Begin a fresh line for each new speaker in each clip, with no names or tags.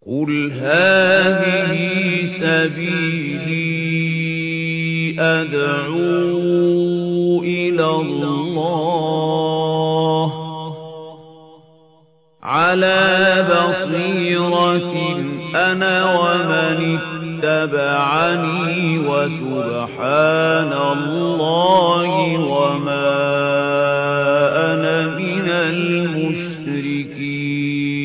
قُلْ هَٰذِهِ سَبِيلِي أَدْعُو إِلَى اللَّهِ ۚ عَلَىٰ بَصِيرَةٍ أَنَا وَمَنِ اتَّبَعَنِي ۖ وَسُبْحَانَ اللَّهِ وَمَا أَنَا مِنَ الْمُشْرِكِينَ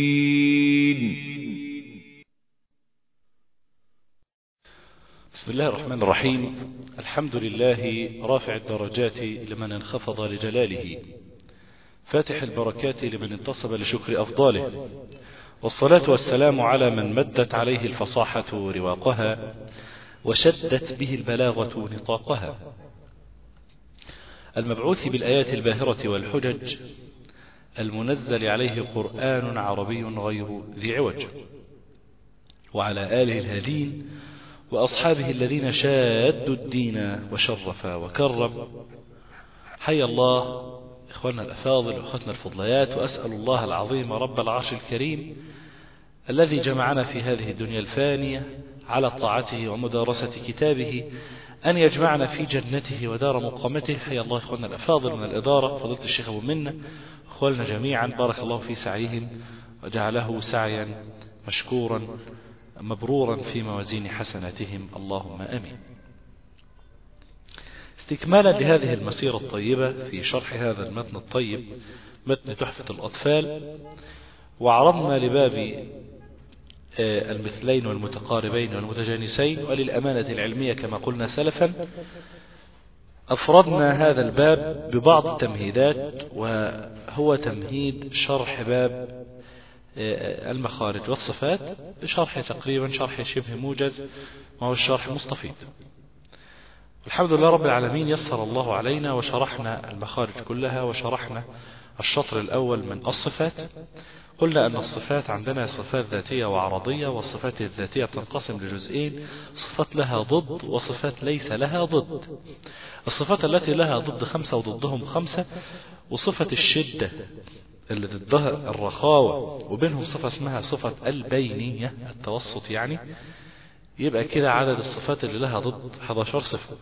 بسم الله الرحمن الرحيم الحمد لله رافع الدرجات لمن انخفض لجلاله فاتح البركات لمن انتصب لشكر أفضاله والصلاة والسلام على من مدت عليه الفصاحة رواقها وشدت به البلاغة نطاقها المبعوث بالآيات الباهرة والحجج المنزل عليه قرآن عربي غير ذي عوج وعلى آله الهادين وأصحابه الذين شادوا الدين وشرف وكرم حي الله إخواننا الأفاضل وأخوتنا الفضليات وأسأل الله العظيم رب العرش الكريم الذي جمعنا في هذه الدنيا الفانية على طاعته ومدارسة كتابه أن يجمعنا في جنته ودار مقامته حي الله إخواننا الأفاضل من الإدارة فضيلة الشيخ أبو منا إخواننا جميعا بارك الله في سعيهم وجعله سعيا مشكورا مبرورا في موازين حسناتهم اللهم امين. استكمالا لهذه المسيرة الطيبة في شرح هذا المتن الطيب متن تحفة الأطفال وعرضنا لباب المثلين والمتقاربين والمتجانسين وللأمانة العلمية كما قلنا سلفا أفردنا هذا الباب ببعض التمهيدات وهو تمهيد شرح باب المخارج والصفات بشرح تقريبا شرح شبه موجز وهو الشرح مستفيض الحمد لله رب العالمين يسر الله علينا وشرحنا المخارج كلها وشرحنا الشطر الأول من الصفات قلنا أن الصفات عندنا صفات ذاتية وعرضية والصفات الذاتية تنقسم لجزئين صفات لها ضد وصفات ليس لها ضد الصفات التي لها ضد خمسة وضدهم خمسة وصفة الشدة اللي ضدها الرخاوة وبينهم صفة اسمها صفة البينية التوسط يعني يبقى كده عدد الصفات اللي لها ضد 11 صفة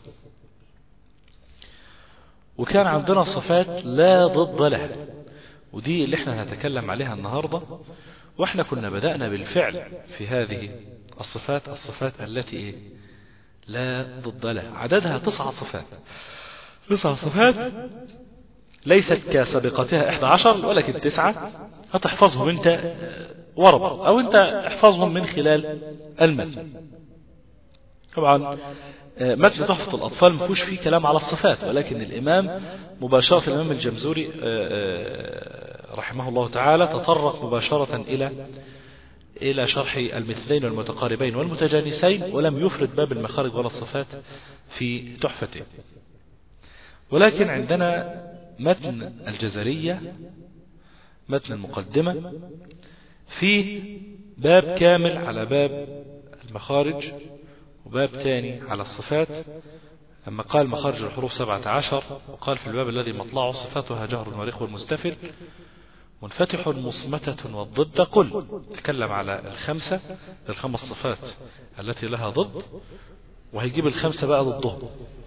وكان عندنا صفات لا ضد لها ودي اللي احنا هنتكلم عليها النهاردة واحنا كنا بدأنا بالفعل في هذه الصفات الصفات التي ايه لا ضد لها عددها تسعة صفات تسعة صفات ليست كسابقتها 11 ولكن تسعة هتحفظهم انت ورب او انت احفظهم من خلال المتن طبعا متن تحفة الأطفال ما فيهوش فيه كلام على الصفات ولكن الإمام مباشرة الإمام الجمزوري رحمه الله تعالى تطرق مباشرة إلى إلى شرح المثلين والمتقاربين والمتجانسين ولم يفرد باب المخارج ولا الصفات في تحفته ولكن عندنا متن الجزرية متن المقدمة فيه باب كامل على باب المخارج وباب تاني على الصفات لما قال مخارج الحروف سبعة عشر وقال في الباب الذي مطلعه صفاتها جهر وريخ والمستفل منفتح مصمتة والضد قل تكلم على الخمسة الخمس صفات التي لها ضد وهيجيب الخمسة بقى ضدهم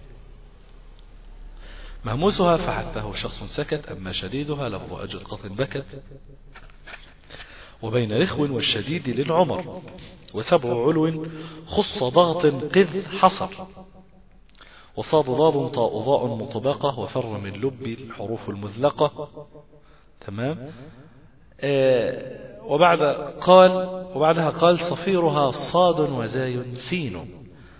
مهموسها فحثه شخص سكت أما شديدها لفظ أجل قط بكت وبين رخو والشديد للعمر وسبع علو خص ضغط قذ حصر وصاد ضاد طاء ضاء مطبقة وفر من لب الحروف المذلقة تمام آه وبعد قال وبعدها قال صفيرها صاد وزاي سين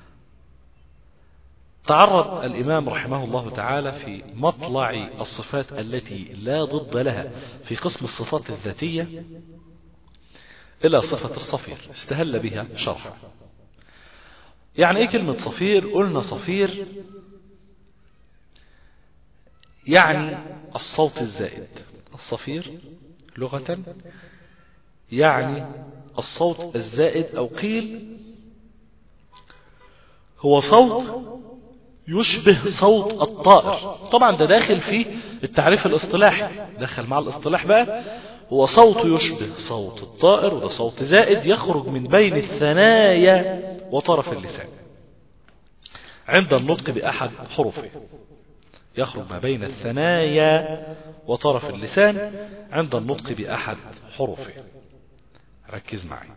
تعرض الإمام رحمه الله تعالى في مطلع الصفات التي لا ضد لها في قسم الصفات الذاتية إلى صفة الصفير استهل بها شرحا يعني ايه كلمة صفير قلنا صفير يعني الصوت الزائد الصفير لغة يعني الصوت الزائد أو قيل هو صوت يشبه صوت الطائر طبعا ده داخل في التعريف الاصطلاحي دخل مع الاصطلاح بقى هو صوت يشبه صوت الطائر وده صوت زائد يخرج من بين الثنايا وطرف اللسان عند النطق بأحد حروفه يخرج ما بين الثنايا وطرف اللسان عند النطق بأحد حروفه ركز معي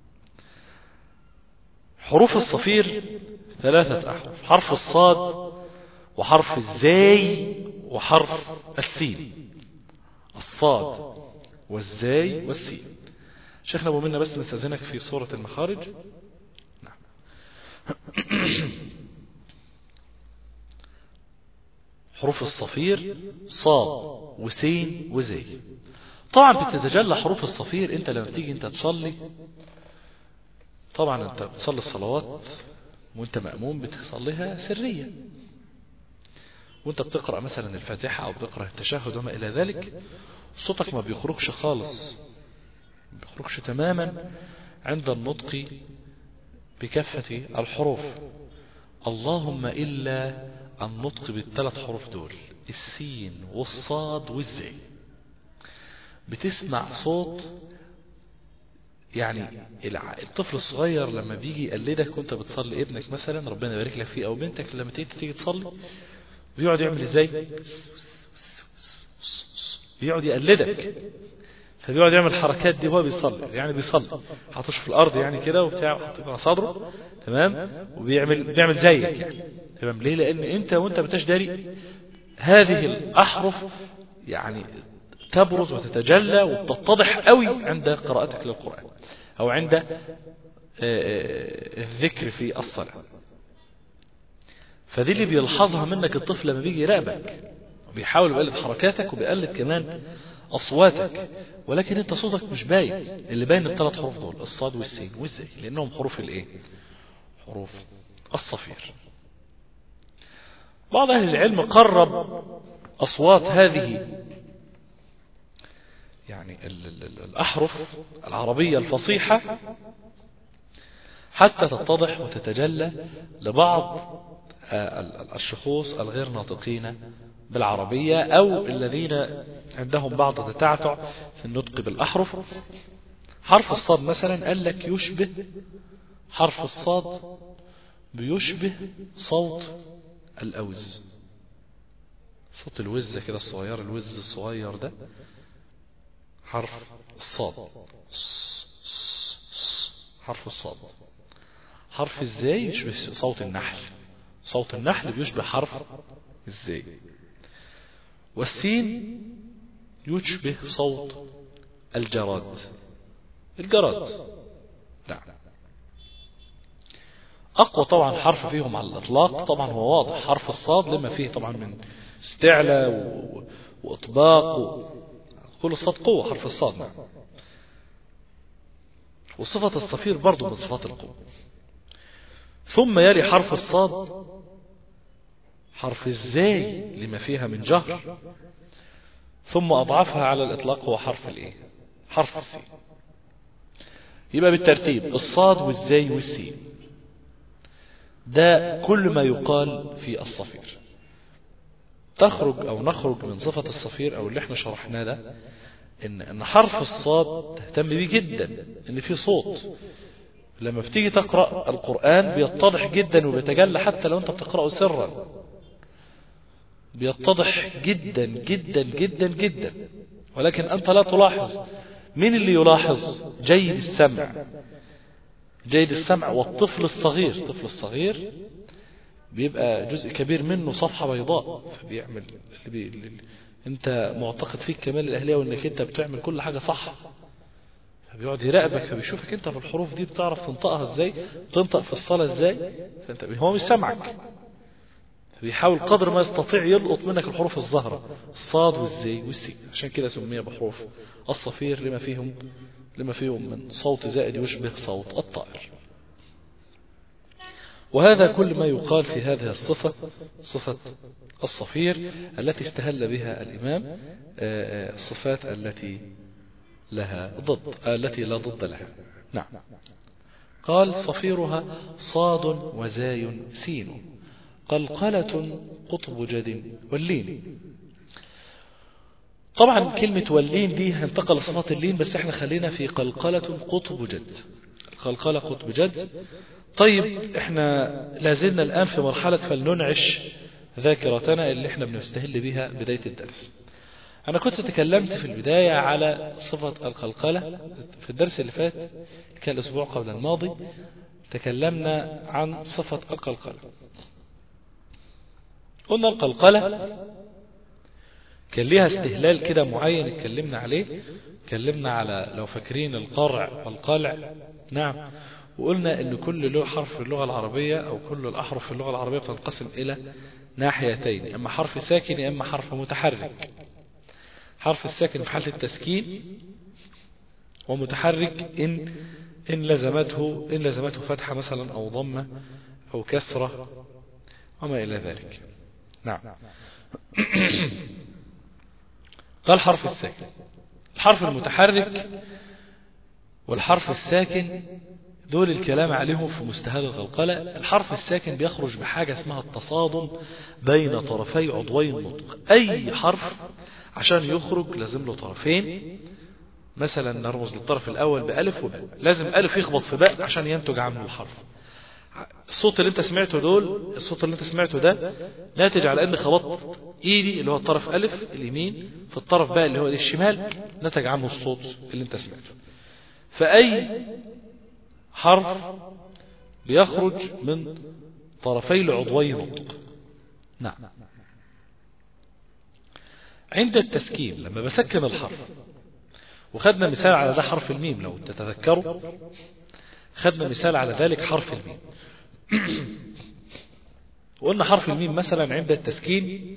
حروف الصفير ثلاثة أحرف حرف الصاد وحرف الزاي وحرف السين الصاد والزاي والسين شيخنا ابو منا بس نستاذنك في صورة المخارج نعم حروف الصفير صاد وسين وزي طبعا بتتجلى حروف الصفير انت لما تيجي انت تصلي طبعا انت بتصلي الصلوات وانت مأموم بتصليها سرية وانت بتقرأ مثلا الفاتحة او بتقرأ التشهد وما الى ذلك صوتك ما بيخرجش خالص ما بيخرجش تماما عند النطق بكافة الحروف اللهم إلا النطق بالثلاث حروف دول السين والصاد والزي بتسمع صوت يعني الطفل الصغير لما بيجي يقلدك وانت بتصلي ابنك مثلا ربنا يبارك لك فيه او بنتك لما تيجي تيجي تصلي بيقعد يعمل ازاي بيقعد يقلدك فبيقعد يعمل الحركات دي وهو بيصلي يعني بيصلي حاطش في الارض يعني كده وبتاع حاطط على صدره تمام وبيعمل بيعمل زيك يعني تمام ليه لان انت وانت بتشدري هذه الاحرف يعني تبرز وتتجلى وتتضح قوي عند قراءتك للقرآن او عند الذكر في الصلاة فدي اللي بيلحظها منك الطفل لما بيجي يراقبك وبيحاول يقلد حركاتك وبيقلد كمان أصواتك ولكن انت صوتك مش باين اللي باين الثلاث حروف دول الصاد والسين والزي لأنهم حروف الايه حروف الصفير بعض أهل العلم قرب أصوات هذه يعني ال ال ال الأحرف العربية الفصيحة حتى تتضح وتتجلى لبعض الشخوص الغير ناطقين بالعربية أو الذين عندهم بعض التعتع في النطق بالأحرف حرف الصاد مثلا قال لك يشبه حرف الصاد بيشبه صوت الأوز صوت الوزة كده الصغير الوز الصغير ده حرف الصاد حرف الصاد حرف الزاي يشبه صوت النحل صوت النحل بيشبه حرف الزاي والسين يشبه صوت الجراد الجراد نعم أقوى طبعا حرف فيهم على الإطلاق طبعا هو واضح حرف الصاد لما فيه طبعا من استعلاء و... وإطباق و... كل صفات قوة حرف الصاد نعم وصفة الصفير برضو من صفات القوة ثم يلي حرف الصاد حرف الزاي لما فيها من جهر ثم أضعفها على الإطلاق هو حرف الإيه حرف السين يبقى بالترتيب الصاد والزاي والسين ده كل ما يقال في الصفير تخرج أو نخرج من صفة الصفير أو اللي احنا شرحناه ده إن, إن حرف الصاد تهتم بيه جدا إن في صوت لما بتيجي تقرأ القرآن بيتضح جدا وبيتجلى حتى لو أنت بتقرأه سرا بيتضح جدا جدا جدا جدا ولكن أنت لا تلاحظ مين اللي يلاحظ جيد السمع جيد السمع والطفل الصغير الطفل الصغير بيبقى جزء كبير منه صفحة بيضاء فبيعمل اللي بي... اللي... انت معتقد فيك كمال الأهلية وانك انت بتعمل كل حاجة صح فبيقعد يراقبك فبيشوفك انت في الحروف دي بتعرف تنطقها ازاي تنطق في الصلاة ازاي فانت هو مش سامعك فبيحاول قدر ما يستطيع يلقط منك الحروف الظاهرة الصاد والزي والسين عشان كده سمي بحروف الصفير لما فيهم لما فيهم من صوت زائد يشبه صوت الطائر وهذا كل ما يقال في هذه الصفة صفة الصفير التي استهل بها الإمام الصفات التي لها ضد التي لا ضد لها نعم قال صفيرها صاد وزاي سين قلقلة قطب جد واللين طبعا كلمة واللين دي هنتقل لصفات اللين بس احنا خلينا في قلقلة قطب جد القلقلة قطب جد طيب احنا لازلنا الآن في مرحلة فلننعش ذاكرتنا اللي احنا بنستهل بها بداية الدرس أنا كنت تكلمت في البداية على صفة القلقلة في الدرس اللي فات كان الأسبوع قبل الماضي تكلمنا عن صفة القلقلة قلنا القلقلة كان ليها استهلال كده معين اتكلمنا عليه اتكلمنا على لو فاكرين القرع والقلع نعم وقلنا ان كل له حرف في اللغة العربية او كل الاحرف في اللغة العربية بتنقسم الى ناحيتين اما حرف ساكن اما حرف متحرك حرف الساكن في حالة التسكين ومتحرك إن إن لزمته إن لزمته فتحة مثلا أو ضمة أو كسرة وما إلى ذلك نعم ده الحرف الساكن الحرف المتحرك والحرف الساكن دول الكلام عليهم في مستهل الغلقلة الحرف الساكن بيخرج بحاجة اسمها التصادم بين طرفي عضوي النطق أي حرف عشان يخرج لازم له طرفين مثلا نرمز للطرف الأول بألف وباء لازم ألف يخبط في باء عشان ينتج عنه الحرف الصوت اللي انت سمعته دول الصوت اللي انت سمعته ده ناتج على ان خبطت ايدي اللي هو الطرف ألف اليمين في الطرف باء اللي هو الشمال نتج عنه الصوت اللي انت سمعته فأي حرف بيخرج من طرفي العضوي نطق نعم عند التسكين لما بسكن الحرف وخدنا مثال على ده حرف الميم لو تتذكروا خدنا مثال على ذلك حرف الميم وقلنا حرف الميم مثلا عند التسكين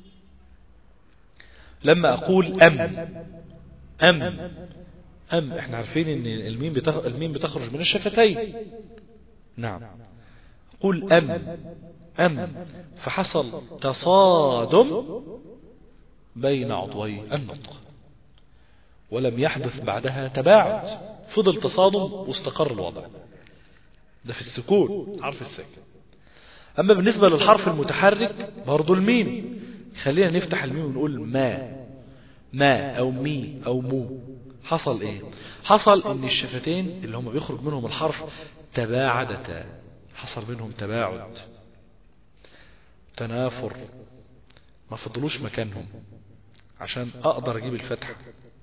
لما أقول أم أم أم احنا عارفين ان الميم بتخ... الميم بتخرج من الشفتين نعم قل أم أم فحصل تصادم بين عضوي النطق ولم يحدث بعدها تباعد فضل تصادم واستقر الوضع ده في السكون حرف الساكن أما بالنسبة للحرف المتحرك برضو الميم خلينا نفتح الميم ونقول ما ما أو مي أو مو حصل ايه حصل ان الشفتين اللي هم بيخرج منهم الحرف تباعدتا حصل بينهم تباعد تنافر ما فضلوش مكانهم عشان اقدر اجيب الفتحة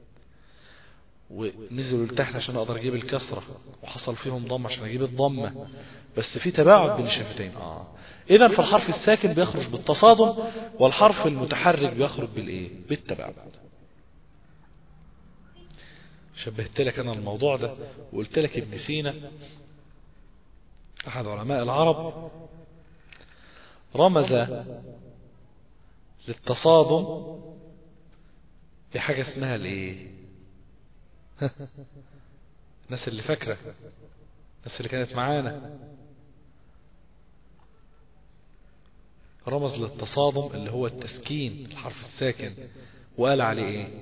ونزلوا لتحت عشان اقدر اجيب الكسرة وحصل فيهم ضم عشان اجيب الضمة بس في تباعد بين الشفتين اه اذا فالحرف الساكن بيخرج بالتصادم والحرف المتحرك بيخرج بالايه بالتباعد شبهت لك انا الموضوع ده وقلت لك ابن سينا احد علماء العرب رمز للتصادم بحاجة اسمها الايه الناس اللي فاكرة الناس اللي كانت معانا رمز للتصادم اللي هو التسكين الحرف الساكن وقال عليه ايه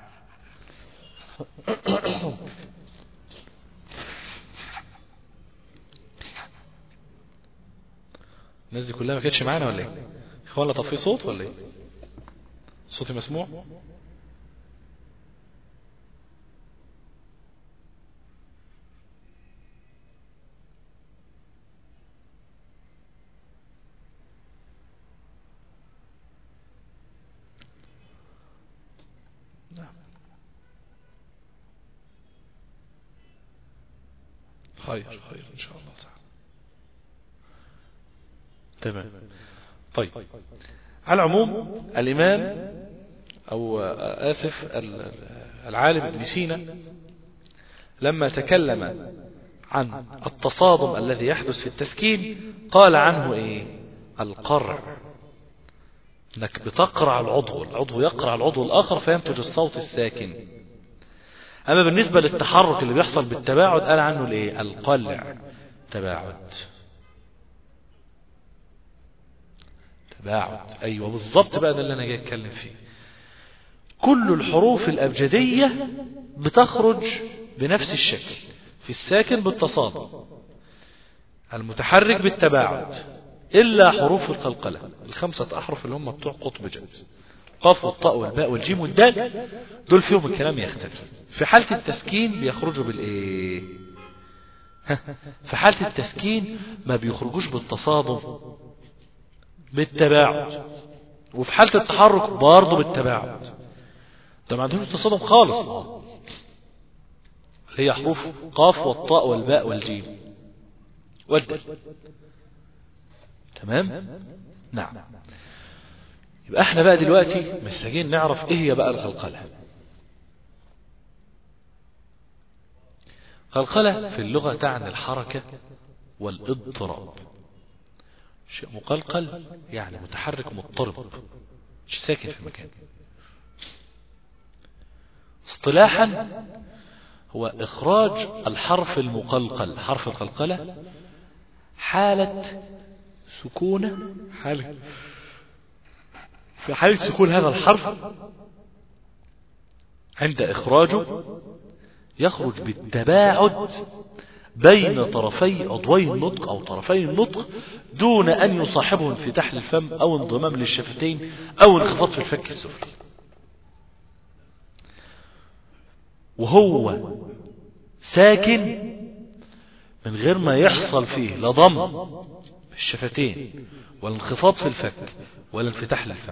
الناس دي كلها ما كانتش معانا ولا ايه اخوانا طب في صوت ولا ايه صوتي مسموع خير خير إن شاء الله تعالى تمام طيب على العموم الإمام أو آسف العالم ابن سينا لما تكلم عن التصادم الذي يحدث في التسكين قال عنه إيه القرع انك بتقرع العضو العضو يقرع العضو الآخر فينتج الصوت الساكن أما بالنسبة للتحرك اللي بيحصل بالتباعد قال عنه الايه القلع تباعد تباعد أيوة بالظبط بقى ده اللي أنا جاي أتكلم فيه كل الحروف الأبجدية بتخرج بنفس الشكل في الساكن بالتصادم المتحرك بالتباعد إلا حروف القلقلة الخمسة أحرف اللي هم بتوع قطب جد قاف والطاء والباء والجيم والدال دول فيهم الكلام يختلف في حالة التسكين بيخرجوا بالايه في حالة التسكين ما بيخرجوش بالتصادم بالتباعد وفي حالة التحرك برضه بالتباعد ده ما عندهمش تصادم خالص هي حروف قاف والطاء والباء والجيم والدال تمام نعم يبقى احنا بقى دلوقتي محتاجين نعرف ايه هي بقى القلقلة قلقلة في اللغة تعني الحركة والاضطراب شيء مقلقل يعني متحرك مضطرب مش ساكن في مكان اصطلاحا هو إخراج الحرف المقلقل حرف القلقلة حالة سكونة حالة في حالة سكون هذا الحرف عند إخراجه يخرج بالتباعد بين طرفي أضوي النطق أو طرفي النطق دون أن يصاحبه انفتاح للفم أو انضمام للشفتين أو انخفاض في الفك السفلي وهو ساكن من غير ما يحصل فيه لا ضم في الشفتين ولا انخفاض في الفك ولا انفتاح للفم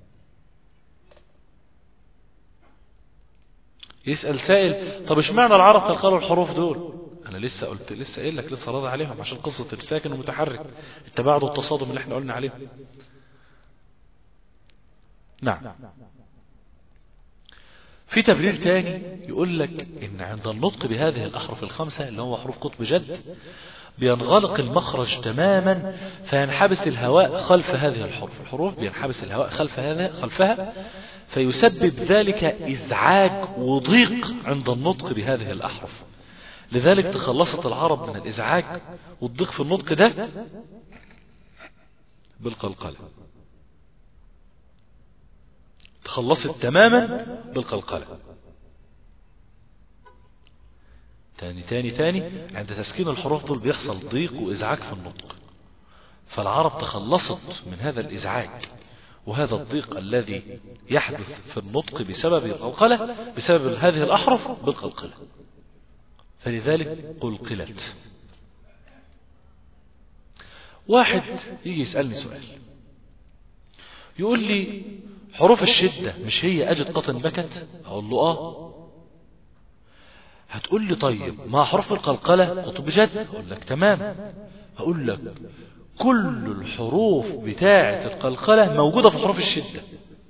يسأل سائل طب اشمعنى العرب قالوا الحروف دول انا لسه قلت لسه قايل لك لسه راضي عليهم عشان قصة الساكن والمتحرك التباعد والتصادم اللي احنا قلنا عليهم نعم في تبرير تاني يقول لك ان عند النطق بهذه الاحرف الخمسة اللي هو حروف قطب جد بينغلق المخرج تماما فينحبس الهواء خلف هذه الحروف الحروف بينحبس الهواء خلف هذا خلفها فيسبب ذلك ازعاج وضيق عند النطق بهذه الاحرف لذلك تخلصت العرب من الازعاج والضيق في النطق ده بالقلقلة تخلصت تماما بالقلقلة تاني تاني تاني عند تسكين الحروف دول بيحصل ضيق وإزعاج في النطق فالعرب تخلصت من هذا الإزعاج وهذا الضيق الذي يحدث في النطق بسبب القلقلة بسبب هذه الأحرف بالقلقلة فلذلك قلقلت واحد يجي يسألني سؤال يقول لي حروف الشدة مش هي أجد قطن بكت أقول له آه هتقول لي طيب ما حروف القلقلة قطب بجد أقول لك تمام هقول لك كل الحروف بتاعة القلقلة موجودة في حروف الشدة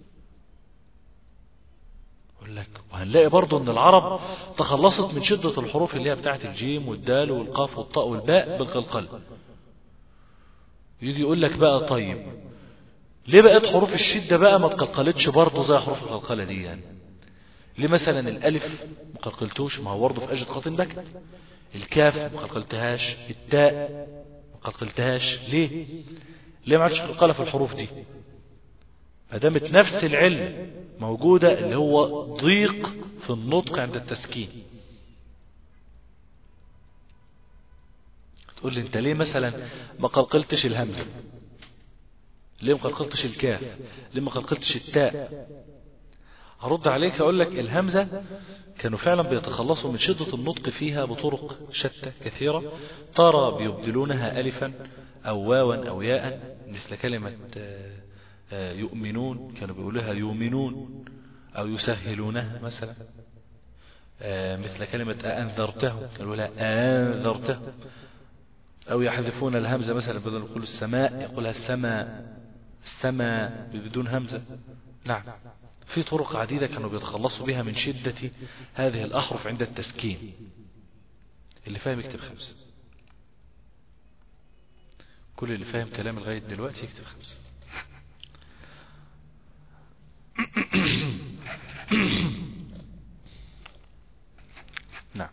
أقول لك وهنلاقي برضو أن العرب تخلصت من شدة الحروف اللي هي بتاعة الجيم والدال والقاف والطاء والباء بالقلقلة يجي يقول لك بقى طيب ليه بقت حروف الشدة بقى ما تقلقلتش برضه زي حروف القلقلة دي يعني ليه مثلا الالف ما قلقلتوش ما هو برضه في اجد قاطن بكت الكاف ما قلقلتهاش التاء ما قلقلتهاش ليه ليه ما عادش قلقلة في الحروف دي ما دامت نفس العلم موجودة اللي هو ضيق في النطق عند التسكين تقول لي انت ليه مثلا ما قلقلتش الهمزة ليه ما قلقلتش الكاف ليه ما قلقلتش التاء هرد عليك اقول لك الهمزة كانوا فعلا بيتخلصوا من شدة النطق فيها بطرق شتى كثيرة ترى بيبدلونها ألفا أو واوا أو ياء مثل كلمة يؤمنون كانوا بيقولوها يؤمنون أو يسهلونها مثلا مثل كلمة أنذرته كانوا يقولها أنذرته أو يحذفون الهمزة مثلا بدل يقول السماء يقولها السماء السماء بدون همزة نعم في طرق عديدة كانوا بيتخلصوا بها من شدة هذه الأحرف عند التسكين اللي فاهم يكتب خمسة كل اللي فاهم كلام لغاية دلوقتي يكتب خمسة نعم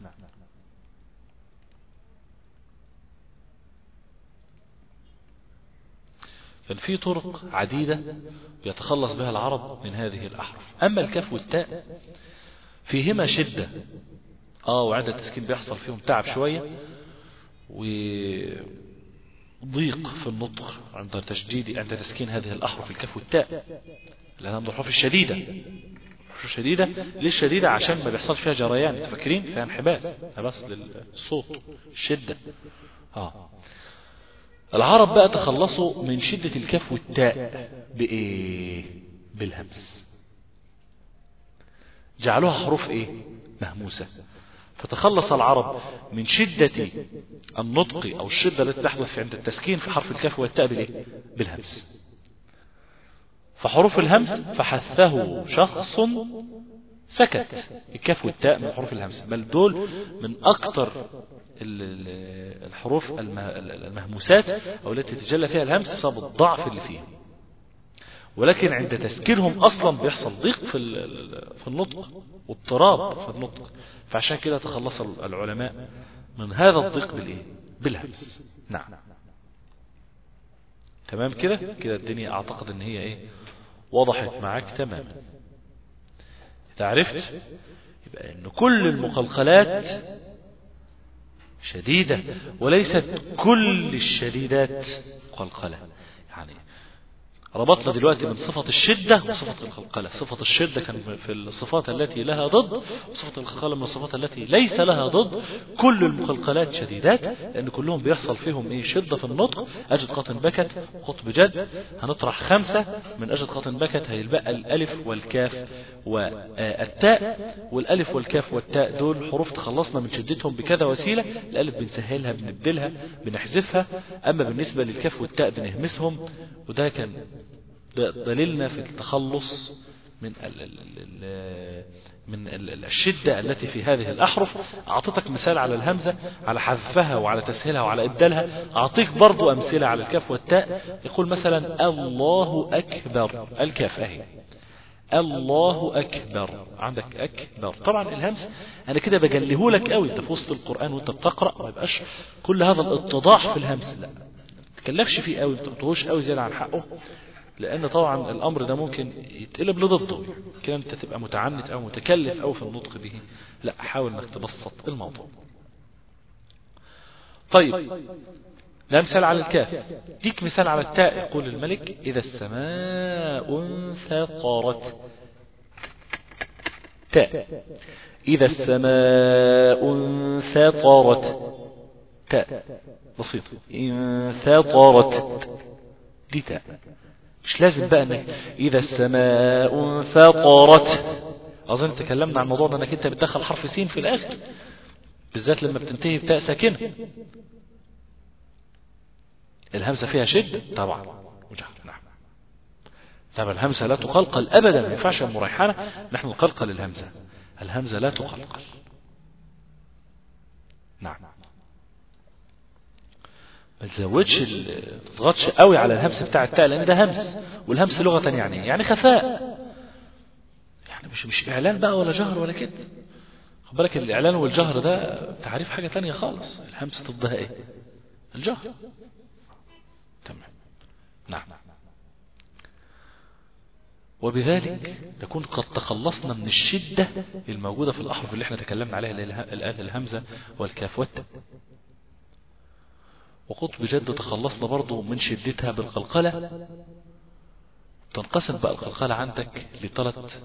كان في طرق عديدة يتخلص بها العرب من هذه الأحرف أما الكاف والتاء فيهما شدة آه وعند التسكين بيحصل فيهم تعب شوية و... ضيق في النطق عند تشديد عند تسكين هذه الأحرف الكاف والتاء لأنها من الحروف الشديدة الحروف الشديدة ليه الشديدة عشان ما بيحصلش فيها جريان انتوا فاكرين فيها انحباس انحباس للصوت الشدة اه العرب بقى تخلصوا من شدة الكاف والتاء بإيه بالهمس جعلوها حروف إيه مهموسة فتخلص العرب من شدة النطق أو الشدة التي تحدث عند التسكين في حرف الكاف والتاء بالإيه بالهمس فحروف الهمس فحثه شخص سكت الكاف والتاء من حروف الهمس بل دول من أكثر الحروف المهموسات أو التي تتجلى فيها الهمس بسبب الضعف اللي فيها ولكن عند تسكيرهم أصلا بيحصل ضيق في في النطق واضطراب في النطق فعشان كده تخلص العلماء من هذا الضيق بالإيه بالهمس نعم تمام كده كده الدنيا أعتقد أن هي إيه وضحت معاك تماما إذا عرفت يبقى أن كل المقلقلات شديدة وليست كل الشديدات قلقلة يعني ربطنا دلوقتي من صفة الشدة وصفة القلقلة صفة الشدة كان في الصفات التي لها ضد وصفة القلقلة من الصفات التي ليس لها ضد كل المقلقلات شديدات لأن كلهم بيحصل فيهم إيه شدة في النطق أجد قطن بكت قطب جد هنطرح خمسة من أجد قطن بكت هيلبقى الألف والكاف والتاء والألف والكاف والتاء دول حروف تخلصنا من شدتهم بكذا وسيلة الألف بنسهلها بنبدلها بنحذفها أما بالنسبة للكاف والتاء بنهمسهم وده كان دليلنا في التخلص من من الشدة التي في هذه الأحرف أعطيتك مثال على الهمزة على حذفها وعلى تسهيلها وعلى إبدالها أعطيك برضو أمثلة على الكاف والتاء يقول مثلا الله أكبر الكاف أهي الله أكبر عندك أكبر طبعا الهمس أنا كده بجله لك قوي أنت في وسط القرآن وأنت بتقرأ ما يبقاش كل هذا الاتضاح في الهمس لا تكلفش فيه قوي ما تقطعوش قوي زيادة عن حقه لأن طبعا الأمر ده ممكن يتقلب لضده كده أنت تبقى متعنت أو متكلف أو في النطق به لا حاول أنك تبسط الموضوع طيب ده مثال على الكاف ديك مثال على التاء يقول الملك إذا السماء انفطرت تاء إذا السماء انفطرت تاء بسيط انفطرت دي تاء مش لازم بقى انك اذا السماء انفطرت اظن تكلمنا عن الموضوع ده انك انت بتدخل حرف سين في الاخر بالذات لما بتنتهي بتاء ساكنه الهمزه فيها شده طبعا وجهل نعم طبعا الهمزه لا تقلقل ابدا ما ينفعش المريحانه نحن نقلقل الهمزه الهمزه لا تقلقل نعم ما تزودش تضغطش قوي على الهمس بتاع التاء لان ده همس والهمس لغه يعني يعني خفاء يعني مش مش اعلان بقى ولا جهر ولا كده خد بالك الاعلان والجهر ده تعريف حاجه تانية خالص الهمس ضدها ايه الجهر تمام نعم وبذلك نكون قد تخلصنا من الشدة الموجودة في الأحرف اللي احنا تكلمنا عليها الآن الهمزة والكاف والتاء وقطب جد تخلصنا برضو من شدتها بالقلقلة تنقسم بقى القلقلة عندك لثلاث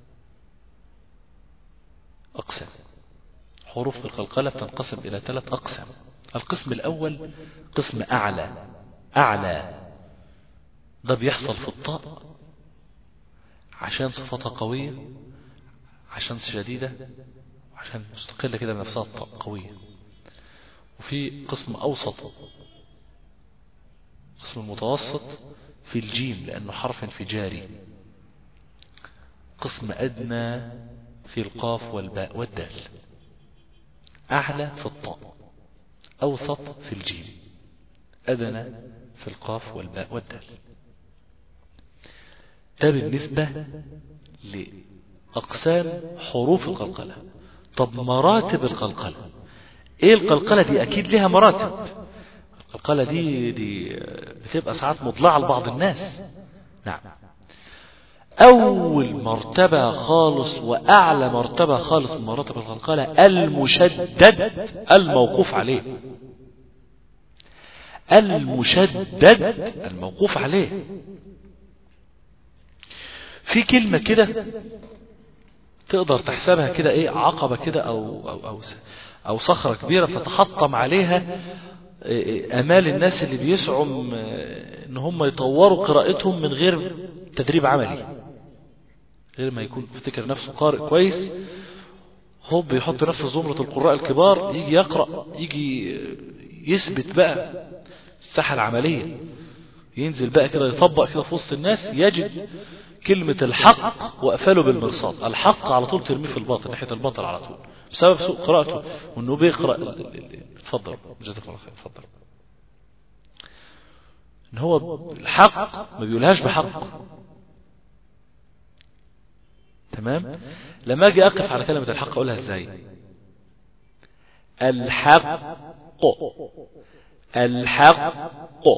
أقسام حروف القلقلة تنقسم إلى ثلاث أقسام القسم الأول قسم أعلى أعلى ده بيحصل في الطاء عشان صفتها قوية عشان شديدة عشان مستقلة كده بنفسها الطاء قوية وفي قسم أوسط قسم المتوسط في الجيم لأنه حرف انفجاري قسم أدنى في القاف والباء والدال أعلى في الطاء أوسط في الجيم أدنى في القاف والباء والدال ده بالنسبة لأقسام حروف القلقلة طب مراتب القلقلة ايه القلقلة دي اكيد لها مراتب القلقلة دي دي بتبقى ساعات مضلعة لبعض الناس نعم اول مرتبة خالص واعلى مرتبة خالص من مراتب القلقلة المشدد الموقوف عليه المشدد الموقوف عليه في كلمة كده تقدر تحسبها كده ايه عقبة كده او او او او صخرة كبيرة فتحطم عليها امال الناس اللي بيسعوا ان هم يطوروا قراءتهم من غير تدريب عملي غير ما يكون يفتكر نفسه قارئ كويس هو بيحط نفسه زمرة القراء الكبار يجي يقرأ يجي يثبت بقى الساحة العملية ينزل بقى كده يطبق كده في وسط الناس يجد كلمة الحق وقفله بالمرصاد الحق على طول ترميه في الباطل ناحية الباطل على طول بسبب سوء قراءته وانه بيقرأ اتفضل جزاك الله خير اتفضل ان هو الحق ما بيقولهاش بحق تمام لما اجي اقف على كلمة الحق اقولها ازاي الحق الحق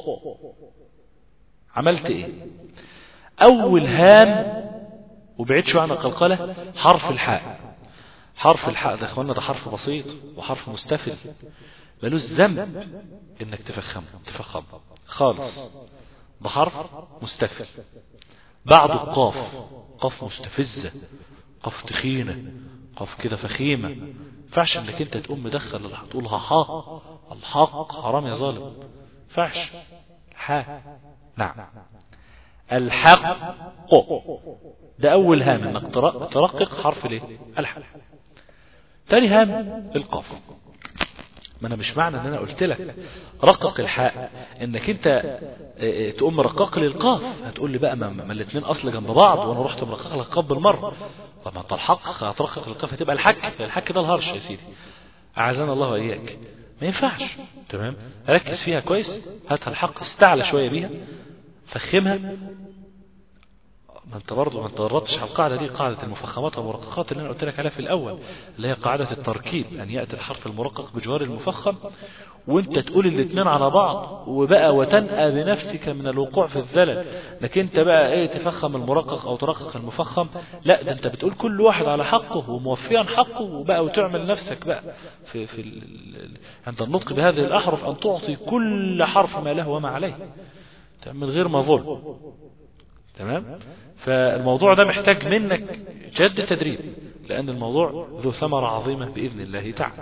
عملت ايه اول هام وبعيد شويه عن القلقله حرف الحاء حرف الحاء ده اخوانا ده حرف بسيط وحرف مستفل ملوش ذنب انك تفخمه تفخمه خالص ده حرف مستفل بعده القاف قاف مستفزة قاف تخينة قاف كده فخيمة فعش انك انت تقوم مدخل تقولها حا الحق حرام يا ظالم فعش حا نعم الحق ده اول هام انك ترقق حرف الايه الحق تاني هام القاف ما انا مش معنى ان انا قلت لك رقق الحاء انك انت تقوم مرقق لي القاف هتقول لي بقى ما, ما الاثنين اصل جنب بعض وانا رحت مرقق لك القاف بالمره طب ما انت الحق هترقق القاف هتبقى الحك الحك ده الهرش يا سيدي اعزنا الله واياك ما ينفعش تمام ركز فيها كويس هاتها الحق استعلى شويه بيها فخمها ما انت برضه ما انت ضربتش على القاعده دي قاعده المفخمات والمرققات اللي انا قلت لك عليها في الاول اللي هي قاعده التركيب ان ياتي الحرف المرقق بجوار المفخم وانت تقول الاثنين على بعض وبقى وتنأى بنفسك من الوقوع في الزلل انك انت بقى ايه تفخم المرقق او ترقق المفخم لا ده انت بتقول كل واحد على حقه وموفيا حقه وبقى وتعمل نفسك بقى في في ال... عند النطق بهذه الاحرف ان تعطي كل حرف ما له وما عليه من غير ما ظلم تمام فالموضوع ده محتاج منك جد تدريب لأن الموضوع ذو ثمرة عظيمة بإذن الله تعالى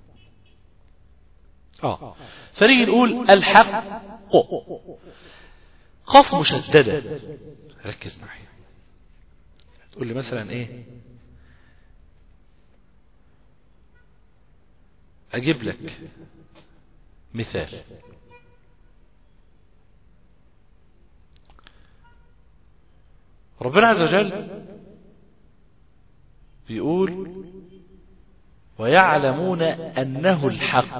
آه فنيجي نقول الحق قاف مشددة ركز معي تقول لي مثلا ايه اجيب لك مثال ربنا عز وجل بيقول ويعلمون أنه الحق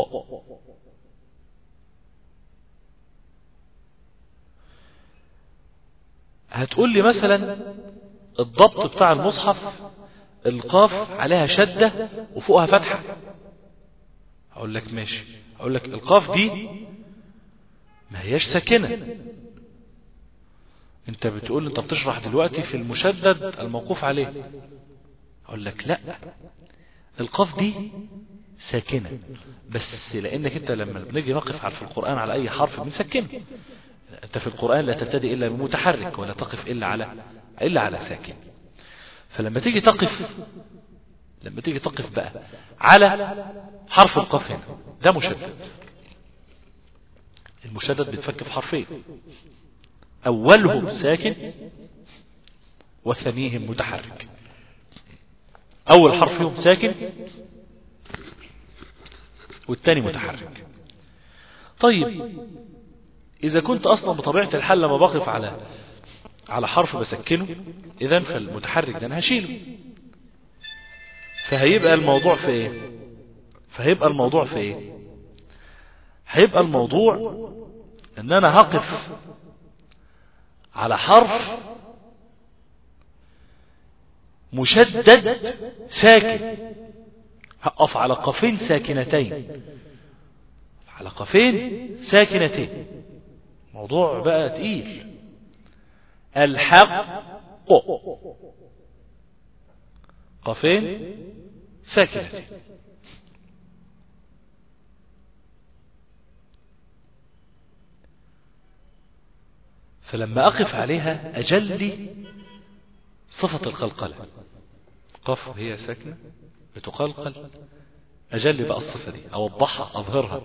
هتقول لي مثلا الضبط بتاع المصحف القاف عليها شدة وفوقها فتحة أقول لك ماشي أقول لك القاف دي ما هياش ساكنة انت بتقول انت بتشرح دلوقتي في المشدد الموقوف عليه اقول لك لا القاف دي ساكنة بس لانك انت لما بنيجي نقف في القرآن على اي حرف بنسكنه انت في القرآن لا تبتدي الا بمتحرك ولا تقف الا على الا على ساكن فلما تيجي تقف لما تيجي تقف بقى على حرف القاف هنا ده مشدد المشدد بيتفك في حرفين أولهم ساكن وثانيهم متحرك أول حرف فيهم ساكن والثاني متحرك طيب إذا كنت أصلا بطبيعة الحال لما بقف على على حرف بسكنه إذا فالمتحرك ده أنا هشيله فهيبقى الموضوع في إيه فهيبقى الموضوع في إيه هيبقى الموضوع إن أنا هقف على حرف مشدد ساكن هقف على قفين ساكنتين على قفين ساكنتين موضوع بقى تقيل الحق قفين ساكنتين فلما أقف عليها أجلي صفة القلقلة قف هي ساكنة بتقلقل أجلي بقى الصفة دي أوضحها أظهرها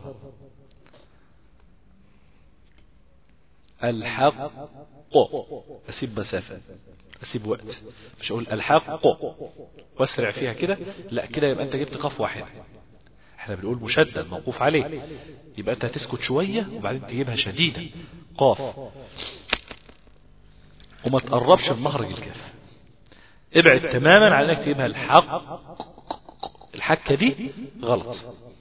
الحق أسيب مسافة أسيب وقت مش أقول الحق واسرع فيها كده لا كده يبقى أنت جبت قف واحد احنا بنقول مشدد موقوف عليه يبقى أنت هتسكت شوية وبعدين تجيبها شديدة قاف وما تقربش من مخرج الكاف ابعد تماما عن انك تجيبها الحق الحكة دي غلط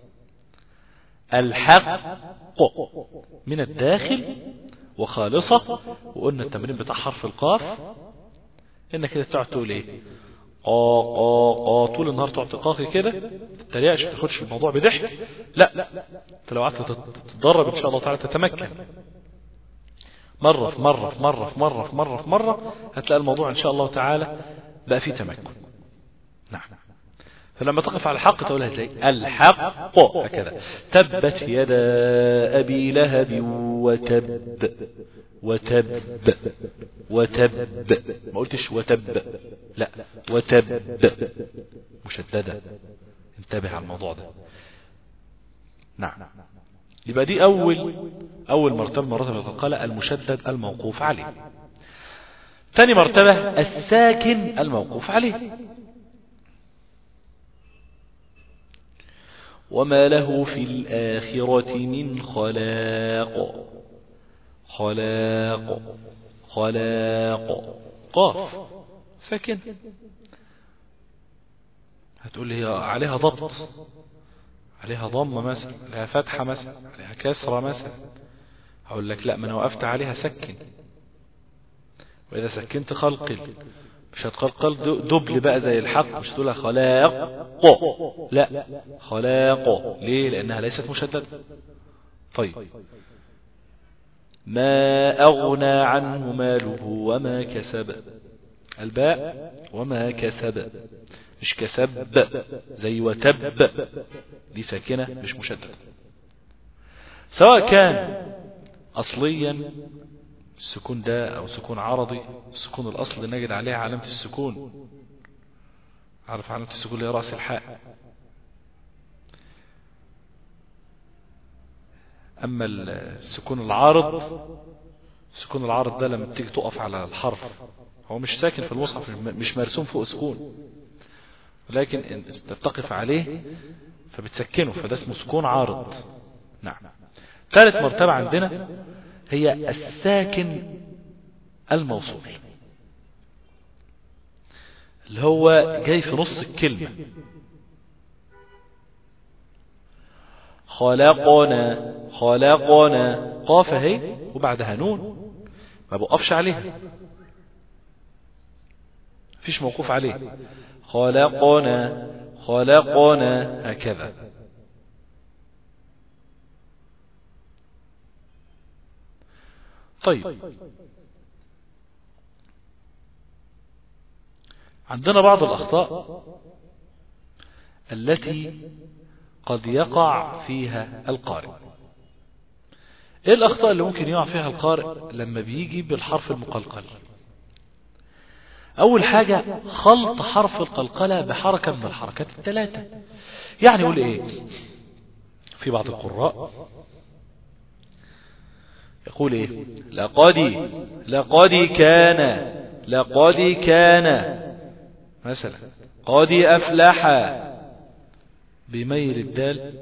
الحق من الداخل وخالصة وقلنا التمرين بتاع حرف القاف انك كده تقعد تقول ايه قا قا قا طول النهار تقعد تقاقي كده تتريقش ما تاخدش الموضوع بضحك لا انت لو قعدت تتدرب ان شاء الله تعالى تتمكن مرة في مرة في مرة في مرة في مرة في مرة هتلاقي الموضوع ان شاء الله تعالى بقى فيه تمكن نعم فلما تقف على الحق تقولها ازاي الحق هكذا تبت يدا ابي لهب وتب وتب وتب ما قلتش وتب لا وتب مشددة انتبه على الموضوع ده نعم يبقى دي اول اول مرتبة مرتبة القلقلة المشدد الموقوف عليه ثاني مرتبة الساكن الموقوف عليه وما له في الآخرة من خلاق خلاق خلاق قاف ساكن هتقول لي عليها ضبط عليها ضمة مثلا عليها فتحة مثلا عليها كسرة مثلا هقول لك لا ما انا وقفت عليها سكن وإذا سكنت خلقل مش هتقلقل دبل بقى زي الحق مش هتقولها خلاق لا خلاق ليه لأنها ليست مشددة طيب ما أغنى عنه ماله وما كسب الباء وما كسب مش كسب زي وتب دي ساكنة مش مشددة سواء كان أصليا السكون ده أو سكون عرضي السكون الأصل نجد عليها علامة السكون عارف علامة السكون اللي هي رأس الحاء أما السكون العارض السكون العارض ده لما تيجي تقف على الحرف هو مش ساكن في المصحف مش مرسوم فوق سكون ولكن انت تقف عليه فبتسكنه فده اسمه سكون عارض نعم ثالث مرتبة عندنا هي الساكن الموصول اللي هو جاي في نص الكلمة خلقنا خلقنا قاف اهي وبعدها نون ما بوقفش عليها فيش موقوف عليه خلقنا خلقنا هكذا طيب عندنا بعض الأخطاء التي قد يقع فيها القارئ ايه الأخطاء اللي ممكن يقع فيها القارئ لما بيجي بالحرف المقلقل أول حاجة خلط حرف القلقلة بحركة من الحركات الثلاثة يعني يقول إيه في بعض القراء يقول إيه لقد لقد كان لقد كان مثلا قد أفلح بميل الدال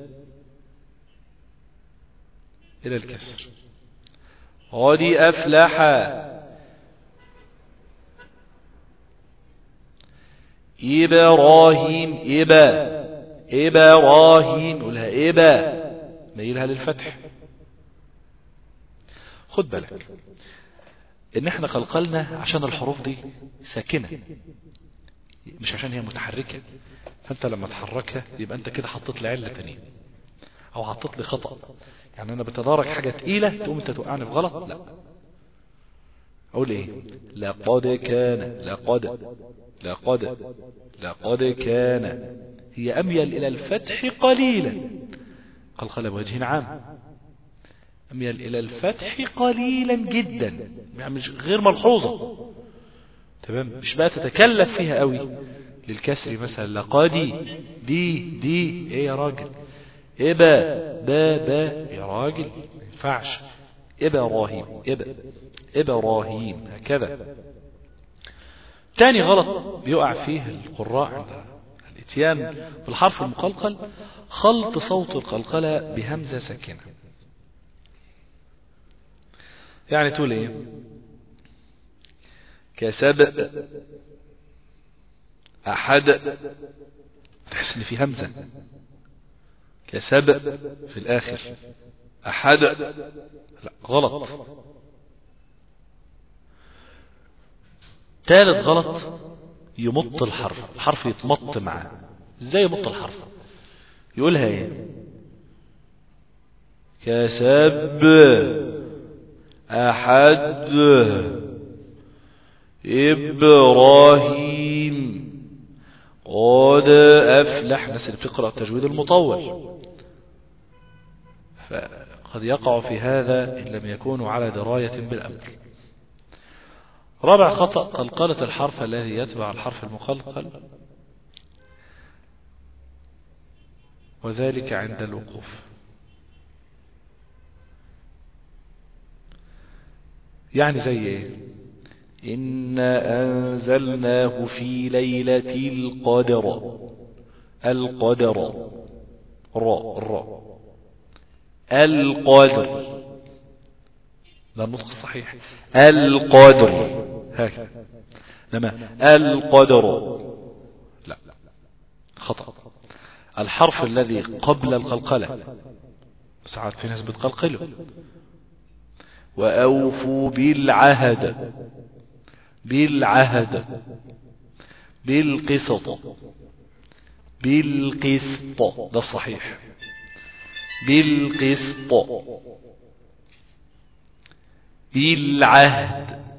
إلى الكسر قد أفلح إبراهيم إبا إبراهيم قولها إبا ميلها للفتح خد بالك ان احنا قلقلنا عشان الحروف دي ساكنة مش عشان هي متحركة فانت لما تحركها يبقى انت كده حطيت لي علة تانية او حطيت لي خطأ يعني انا بتدارك حاجة تقيلة تقوم انت توقعني في غلط لا اقول ايه لقد كان لقد لقد لقد كان هي اميل الى الفتح قليلا قلقل بوجه عام أميل إلى الفتح قليلا جدا يعني مش غير ملحوظة تمام مش بقى تتكلف فيها قوي للكسر مثلا لقادي دي دي ايه يا راجل ابا با با يا راجل ما ينفعش ابراهيم ابا ابراهيم هكذا تاني غلط بيقع فيه القراء عند الاتيان بالحرف المقلقل خلط صوت القلقلة بهمزة ساكنة يعني تقول ايه كسب أحد تحس ان في همزة كسب في الآخر أحد لا غلط ثالث غلط يمط الحرف الحرف يتمط معاه ازاي يمط الحرف يقولها ايه كسب أحد إبراهيم قد أفلح الناس اللي بتقرأ التجويد المطول فقد يقع في هذا إن لم يكونوا على دراية بالأمر رابع خطأ قلقلة الحرف الذي يتبع الحرف المقلقل وذلك عند الوقوف يعني زي ايه إنا أنزلناه في ليلة القدر القدر را را القدر ده النطق الصحيح القدر هكذا لما القدر لا خطأ الحرف الذي قبل القلقلة ساعات في ناس بتقلقله وأوفوا بالعهد بالعهد بالقسط بالقسط ده الصحيح بالقسط بالعهد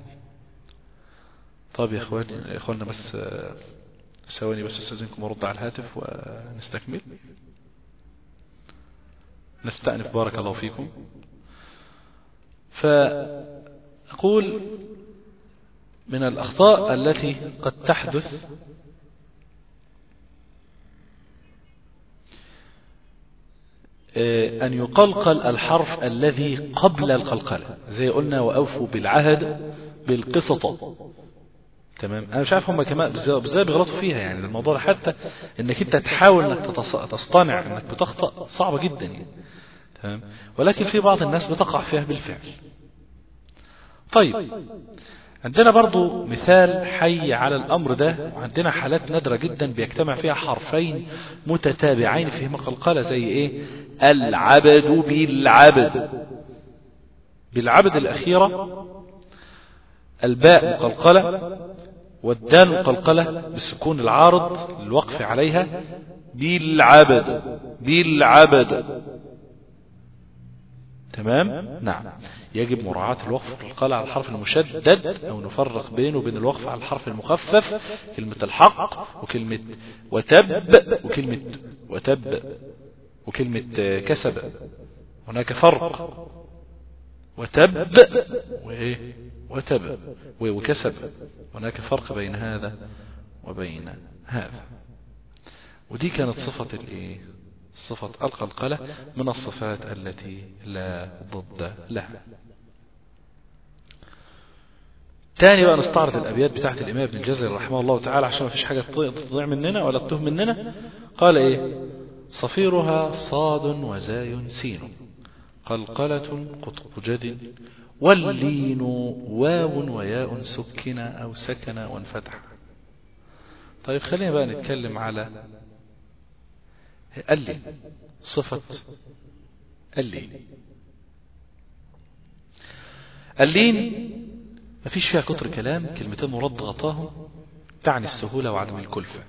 طب يا اخواني يا اخواننا بس ثواني بس استاذنكم ارد على الهاتف ونستكمل نستأنف بارك الله فيكم فأقول من الأخطاء التي قد تحدث أن يقلقل الحرف الذي قبل القلقلة زي قلنا وأوفوا بالعهد بالقسطة تمام انا مش عارف هم كمان ازاي بيغلطوا فيها يعني الموضوع ده حتى انك انت تحاول انك تصطنع انك بتخطأ صعبة جدا يعني تمام ولكن في بعض الناس بتقع فيها بالفعل طيب عندنا برضو مثال حي على الأمر ده وعندنا حالات نادرة جدا بيجتمع فيها حرفين متتابعين فيهما قلقلة زي ايه العبد بالعبد بالعبد الأخيرة الباء مقلقلة والدال مقلقلة بالسكون العارض الوقف عليها بالعبد بالعبد تمام نعم يجب مراعاة الوقف بالقلع على الحرف المشدد أو نفرق بينه وبين الوقف على الحرف المخفف كلمة الحق وكلمة وتب وكلمة وتب وكلمة كسب هناك فرق وتب وإيه وتب وكسب هناك فرق بين هذا وبين هذا ودي كانت صفة الايه صفة القلقلة من الصفات التي لا ضد لها تاني بقى نستعرض الأبيات بتاعت الإمام ابن الجزري رحمه الله تعالى عشان ما فيش حاجة تضيع مننا ولا تتوه مننا قال إيه صفيرها صاد وزاي سين قلقلة قطب جد واللين واو وياء سكن أو سكن وانفتح طيب خلينا بقى نتكلم على اللين صفة اللين اللين ما فيش فيها كتر كلام كلمتين مرد غطاهم تعني السهولة وعدم الكلفة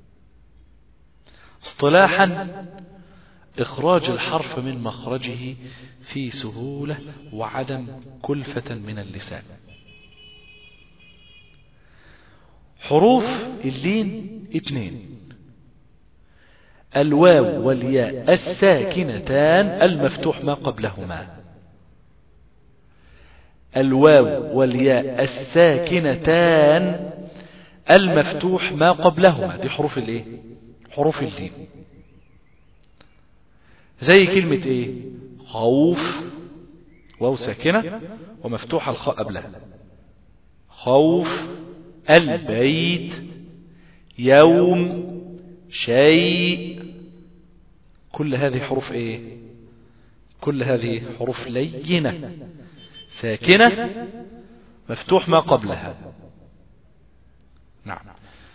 اصطلاحا إخراج الحرف من مخرجه في سهولة وعدم كلفة من اللسان حروف اللين اثنين الواو والياء الساكنتان المفتوح ما قبلهما الواو والياء الساكنتان المفتوح ما قبلهما دي حروف الايه حروف اللين زي كلمة ايه خوف واو ساكنة ومفتوح الخاء قبلها خوف البيت يوم شيء كل هذه حروف ايه كل هذه حروف لينة ساكنة مفتوح ما قبلها نعم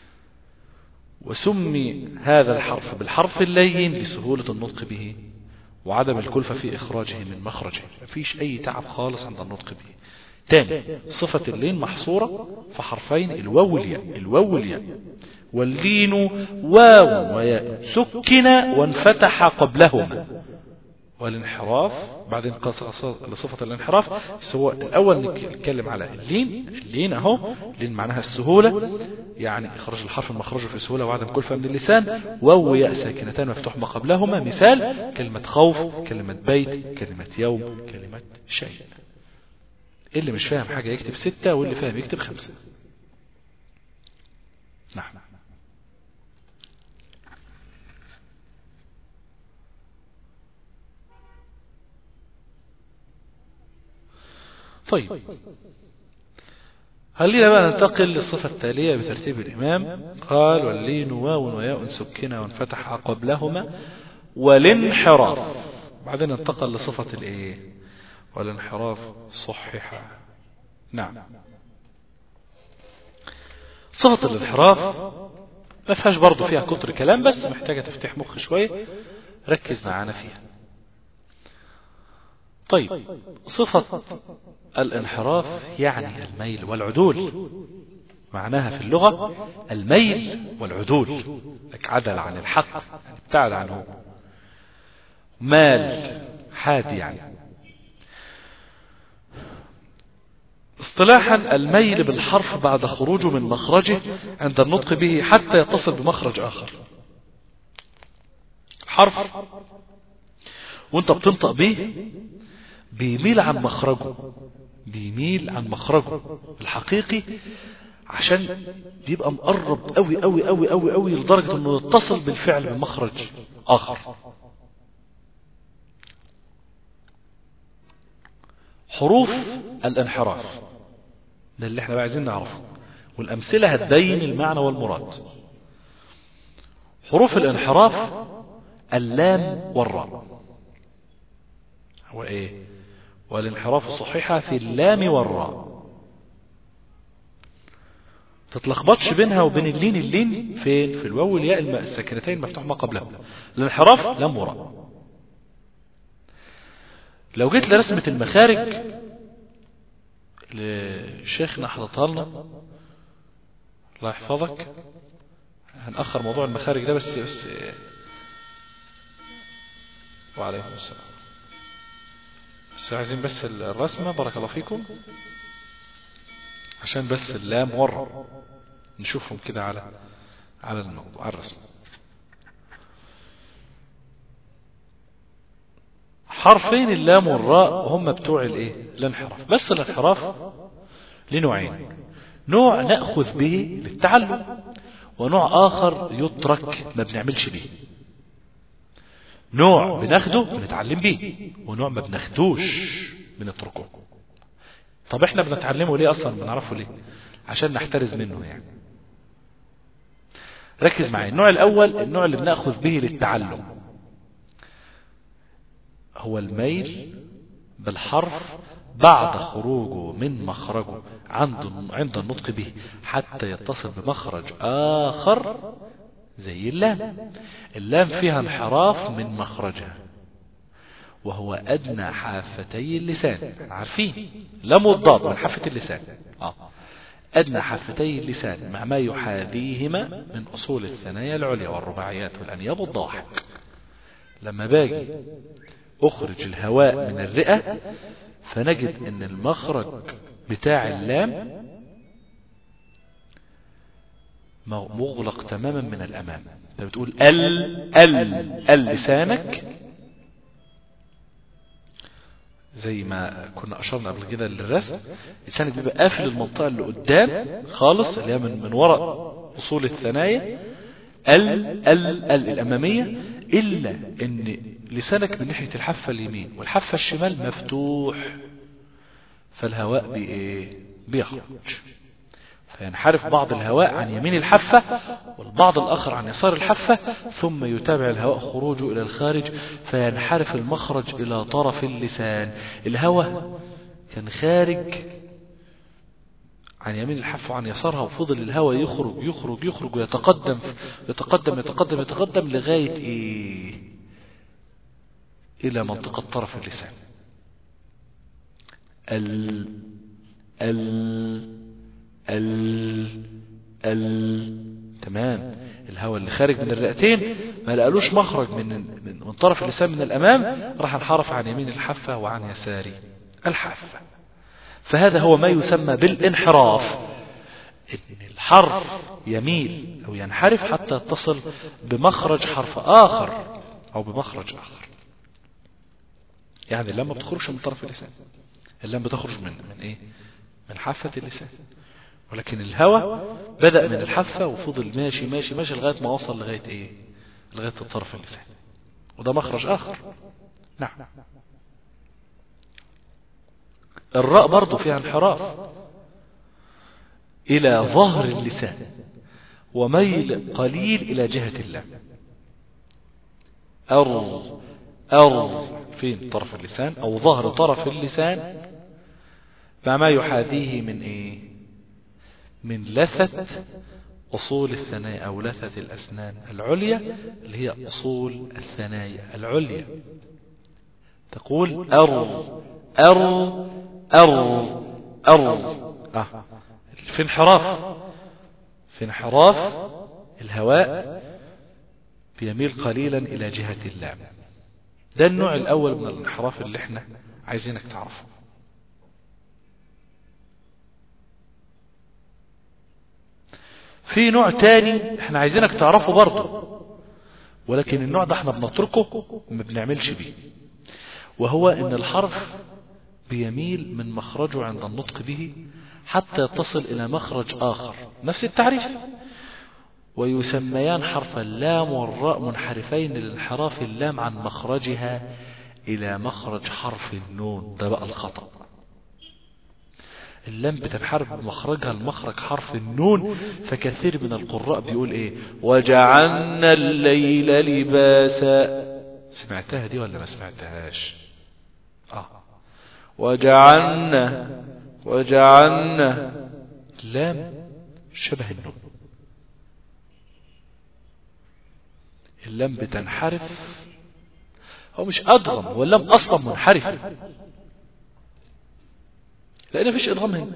وسمي هذا الحرف بالحرف اللين لسهولة النطق به وعدم الكلفة في إخراجه من مخرجه مفيش أي تعب خالص عند النطق به تاني صفة اللين محصورة في حرفين الواو والياء الواو والياء واللين واو وياء سكن وانفتح قبلهما والانحراف بعدين لصفة الانحراف سواء الأول نتكلم على اللين اللين أهو اللين معناها السهولة يعني إخراج الحرف من مخرجه في سهولة وعدم كلفة من اللسان واو ياء ساكنتان مفتوح ما قبلهما مثال كلمة خوف كلمة بيت كلمة يوم كلمة شيء اللي مش فاهم حاجة يكتب ستة واللي فاهم يكتب خمسة نعم طيب خلينا بقى ننتقل للصفة التالية بترتيب الإمام قال واللين واو وياء سكنة وانفتح قبلهما والانحراف بعدين انتقل لصفة الايه والانحراف صحح نعم صفة الانحراف ما فيهاش برضه فيها كتر كلام بس محتاجة تفتح مخ شوية ركز معانا فيها طيب صفة الانحراف يعني الميل والعدول معناها في اللغة الميل والعدول لك عدل عن الحق يعني ابتعد عنه مال حاد يعني اصطلاحا الميل بالحرف بعد خروجه من مخرجه عند النطق به حتى يتصل بمخرج آخر حرف وانت بتنطق به بيميل عن مخرجه بيميل عن مخرجه الحقيقي عشان بيبقى مقرب قوي قوي قوي قوي قوي لدرجة انه يتصل بالفعل بمخرج اخر حروف الانحراف ده اللي احنا بقى عايزين نعرفه والامثلة هتبين المعنى والمراد حروف الانحراف اللام والراء هو ايه والانحراف صحيحة في اللام والراء تتلخبطش بينها وبين اللين اللين فين في الواو والياء الساكنتين مفتوح ما قبلهم الانحراف لام وراء لو جيت لرسمة المخارج لشيخنا حطتها لنا الله يحفظك هنأخر موضوع المخارج ده بس بس وعليكم السلام بس عايزين بس الرسمة بارك الله فيكم عشان بس اللام والراء نشوفهم كده على على الموضوع على الرسمة حرفين اللام والراء هم بتوع الايه الانحراف بس الانحراف لنوعين نوع نأخذ به للتعلم ونوع آخر يترك ما بنعملش به نوع بناخده بنتعلم بيه ونوع ما بناخدوش بنتركه طب احنا بنتعلمه ليه اصلا بنعرفه ليه عشان نحترز منه يعني ركز معايا النوع الاول النوع اللي بناخذ به للتعلم هو الميل بالحرف بعد خروجه من مخرجه عند عند النطق به حتى يتصل بمخرج آخر زي اللام اللام فيها انحراف من مخرجها وهو أدنى حافتي اللسان عارفين لام والضاد من حافة اللسان آه. أدنى حافتي اللسان مع ما يحاذيهما من أصول الثنايا العليا والرباعيات والأنياب والضواحك لما باجي أخرج الهواء من الرئة فنجد أن المخرج بتاع اللام مغلق تماما من الأمام انت بتقول ال ال ال لسانك زي ما كنا اشرنا قبل كده للرسم اللسان بيبقى قافل المنطقه اللي قدام خالص اللي هي من من وراء اصول الثنايا ال ال ال الاماميه الا ان لسانك من ناحيه الحافه اليمين والحافه الشمال مفتوح فالهواء بي ايه بيخرج فينحرف بعض الهواء عن يمين الحافة والبعض الآخر عن يسار الحافة ثم يتابع الهواء خروجه إلى الخارج فينحرف المخرج إلى طرف اللسان الهواء كان خارج عن يمين الحافة وعن يسارها وفضل الهواء يخرج يخرج يخرج ويتقدم يتقدم يتقدم يتقدم لغاية إيه إلى منطقة طرف اللسان ال ال ال ال تمام الهواء اللي خارج من الرئتين ما لقالوش مخرج من من, من طرف اللسان من الامام راح انحرف عن يمين الحافه وعن يسار الحافه فهذا هو ما يسمى بالانحراف ان الحرف يميل او ينحرف حتى يتصل بمخرج حرف اخر او بمخرج اخر يعني اللام ما بتخرجش من طرف اللسان اللام بتخرج من من ايه من حافه اللسان ولكن الهوى بدأ من الحافة وفضل ماشي ماشي ماشي لغاية ما وصل لغاية ايه لغاية الطرف اللسان وده مخرج اخر نعم الراء برضو فيها انحراف الى ظهر اللسان وميل قليل الى جهة اللام أر أر فين طرف اللسان او ظهر طرف اللسان مع ما يحاذيه من ايه من لثة أصول الثنايا أو لثة الأسنان العليا اللي هي أصول الثنايا العليا تقول أر أر أر أر آه. في انحراف في انحراف الهواء بيميل قليلا إلى جهة اللام ده النوع الأول من الانحراف اللي احنا عايزينك تعرفه في نوع تاني احنا عايزينك تعرفه برضه ولكن النوع ده احنا بنتركه وما بنعملش بيه وهو ان الحرف بيميل من مخرجه عند النطق به حتى تصل الى مخرج اخر نفس التعريف ويسميان حرف اللام والراء منحرفين لانحراف اللام عن مخرجها الى مخرج حرف النون ده بقى الخطأ اللام بتنحرف بمخرجها المخرج حرف النون فكثير من القراء بيقول ايه وجعلنا الليل لباسا سمعتها دي ولا ما سمعتهاش اه وجعلنا وجعلنا لام شبه النون اللام بتنحرف هو مش ادغم هو اللام اصلا منحرف لأن فيش إدغام هنا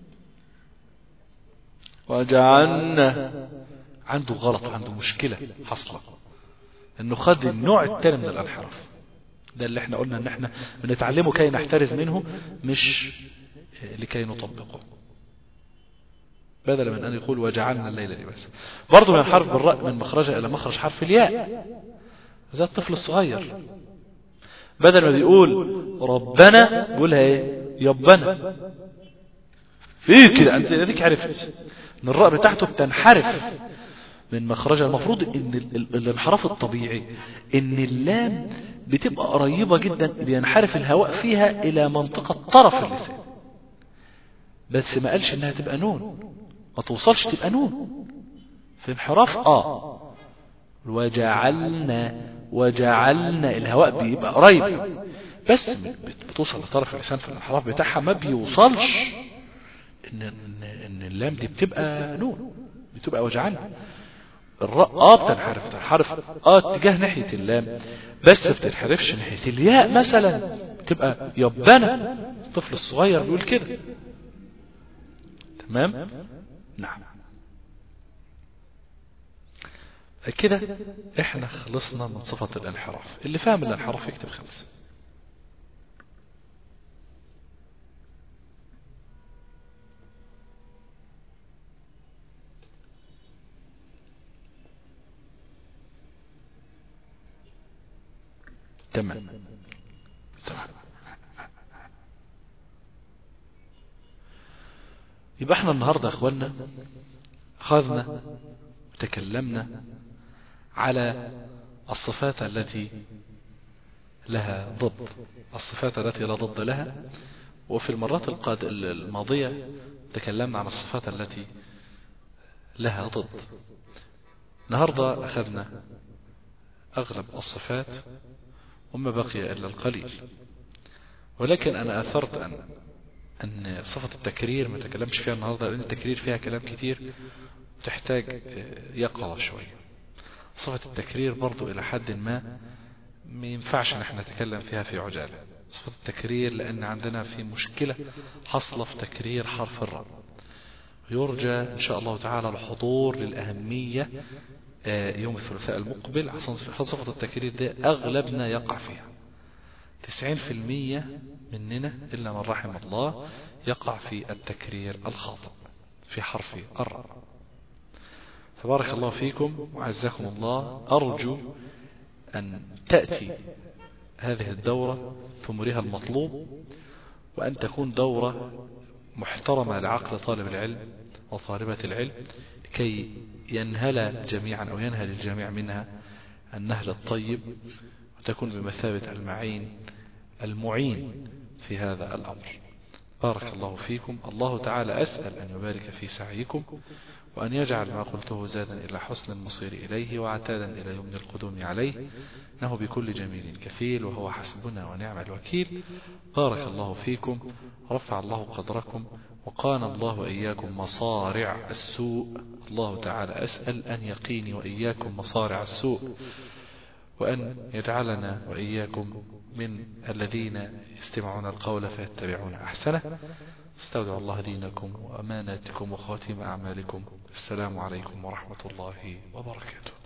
وجعلنا عنده غلط عنده مشكلة حصلة انه خد النوع الثاني من الانحراف ده اللي احنا قلنا ان احنا بنتعلمه كي نحترز منه مش لكي نطبقه بدلا من ان يقول وجعلنا الليل لباسا برضه ينحرف بالراء من مخرجها الى مخرج حرف الياء زي الطفل الصغير بدل ما بيقول ربنا بيقولها ايه يبنا في كده انت اديك عرفت ان الراء بتاعته بتنحرف من مخرجها المفروض ان الانحراف الطبيعي ان اللام بتبقى قريبة جدا بينحرف الهواء فيها الى منطقة طرف اللسان بس ما قالش انها تبقى نون ما توصلش تبقى نون في انحراف اه وجعلنا وجعلنا الهواء بيبقى قريب بس بتوصل لطرف اللسان في الانحراف بتاعها ما بيوصلش ان ان, إن اللام دي بتبقى نون بتبقى وجعلنا الراء اه بتنحرف تنحرف اه اتجاه ناحية اللام بس بتنحرفش ناحية الياء مثلا بتبقى يبنا الطفل الصغير بيقول كده تمام نعم كده احنا خلصنا من صفة الانحراف اللي فاهم الانحراف يكتب خمسة تمام تمام يبقى احنا النهاردة يا اخوانا أخذنا تكلمنا على الصفات التي لها ضد الصفات التي لا ضد لها وفي المرات القاد الماضية تكلمنا عن الصفات التي لها ضد النهاردة أخذنا أغلب الصفات وما بقي إلا القليل ولكن أنا أثرت أن أن صفة التكرير ما تكلمش فيها النهاردة لأن التكرير فيها كلام كتير تحتاج يقظة شوية صفة التكرير برضو إلى حد ما ما ينفعش نحن نتكلم فيها في عجالة صفة التكرير لأن عندنا في مشكلة حصل في تكرير حرف الراء يرجى إن شاء الله تعالى الحضور للأهمية يوم الثلاثاء المقبل عشان صفة التكرير ده أغلبنا يقع فيها تسعين في المية مننا إلا من رحم الله يقع في التكرير الخاطئ في حرف الراء فبارك الله فيكم وعزكم الله أرجو أن تأتي هذه الدورة ثمرها المطلوب وأن تكون دورة محترمة لعقل طالب العلم وطالبة العلم كي ينهل جميعا أو ينهل الجميع منها النهل الطيب وتكون بمثابة المعين المعين في هذا الأمر بارك الله فيكم الله تعالى أسأل أن يبارك في سعيكم وأن يجعل ما قلته زادا إلى حسن المصير إليه وعتادا إلى يمن القدوم عليه إنه بكل جميل كفيل وهو حسبنا ونعم الوكيل بارك الله فيكم رفع الله قدركم وقان الله وإياكم مصارع السوء الله تعالى أسأل أن يقيني وإياكم مصارع السوء وأن يجعلنا وإياكم من الذين يستمعون القول فيتبعون أحسنه استودع الله دينكم وأماناتكم وخاتم أعمالكم السلام عليكم ورحمة الله وبركاته